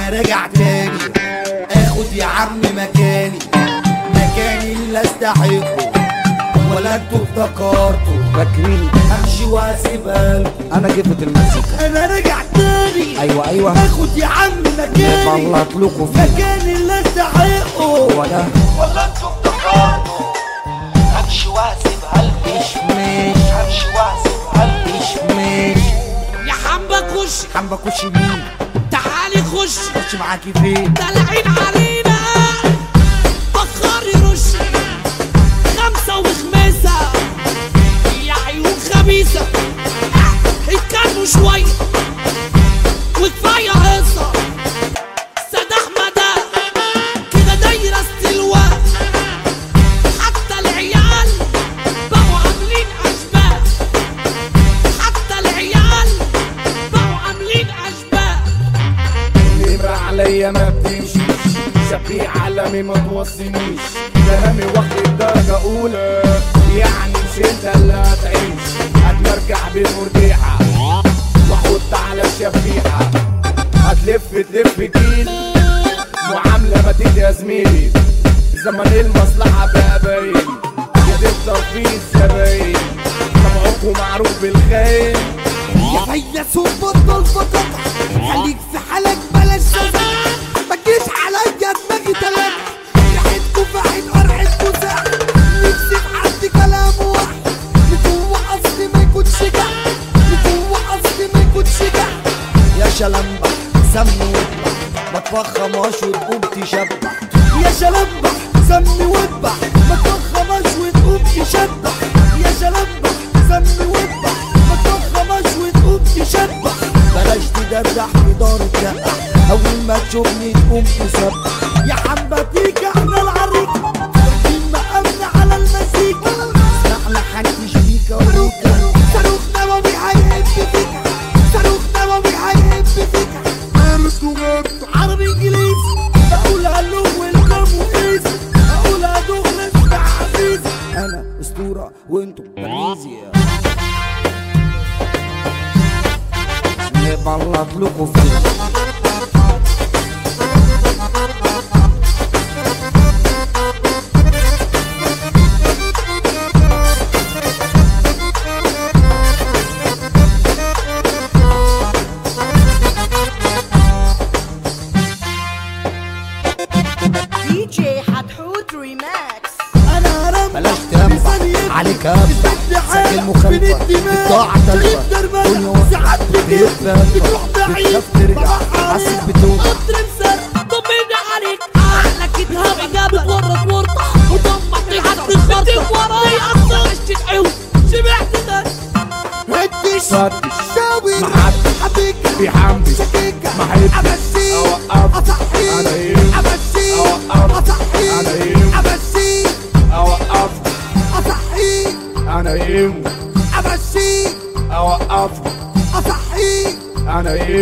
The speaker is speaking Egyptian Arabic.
انا راجع تاني اخد يا عم مكاني مكاني اللي استحقه ولا انتوا افتكرتوا فاكرين همشي واسيبها لكم انا جبت المزيكا انا راجع تاني ايوه ايوه اخد يا عم مكاني بلط لكم فيه مكاني اللي استحقه ولا ولا انتوا افتكرتوا همشي واسيبها لكم مش مش همشي واسيبها لكم مش مش يا حمبا خش حابة اخش مين تعالي خش اخش معاكي فين طالعين علينا بخار يرش خمسة وخميسة يا عيون خبيثة اتكلموا شوية وكفاية قصة سيد أحمد كده دايرة استلواء حتى العيال بقوا عاملين أشباه حتى العيال بقوا عاملين أشباه نمرة عليا ما بتمشي شبيه عالمي ما توصينيش كلامي واخد درجة أولى يعني مش انت اللي هتعيش هتمرجع بالمرجيحة واحط على الشفيحة هتلف تلف جيل معاملة ما تيجي يا زميلي زمن المصلحة بقى باين يتفضل فيه الزباين طبعكم معروف بالخير يا فياس وبطل بطل خليك في حالك بلاش سوسة ما تجيش عليا دماغي تلات ريحتكوا في عين قرحتكوا ساعة نفسي في حد كلامه واحد لجوه قصدي ما يكونش جح لجوه قصدي ما يكونش جح يا شلمبة سمي واذبح ما تفخماش وتقوم تشبح يا شلمبة سمي واذبح ما تفخماش وتقوم تشبح يا شلمبة سمي واذبح ما تفخماش وتقوم تشبح بلاش تدردح في دار الدقة أول ما تشوفني تقوم تسبح يا حبة فيك احنا العريك واخدين مقامنا على المزيكا اسمح لحنكش فيك أوريك صاروخ نووي هيهب فيك صاروخ نووي هيهب فيك عربي انجليزي اقول هلو ويلكم وايزي اقول هدوغلس بعزيزي انا اسطوره وانتم تلميذي نبلط لكم فيه دي جي حتحوت ريماكس انا رمى بلاش تنبع عليك ابع سجل مخالفة بضاعة تلفة كل يوم ساعات بتجيب بتروح بعيد بتخاف ترجع حاسس بتوجع قطر مسر طمني عليك احلى كتاب جابت ورا ورطة وضمت حد خرطة وراي اصلا عشت عيون سمعت ده هدش فتش ساوي محدش حبيك في حمدي شكيكة ما حدش امشي أوقف. اصحي أنا إيه؟ امشي أوقف. اصحي أنا إيه؟ امشي اوقف اصحي انا ايه امشي اوقف اصحي انا ايه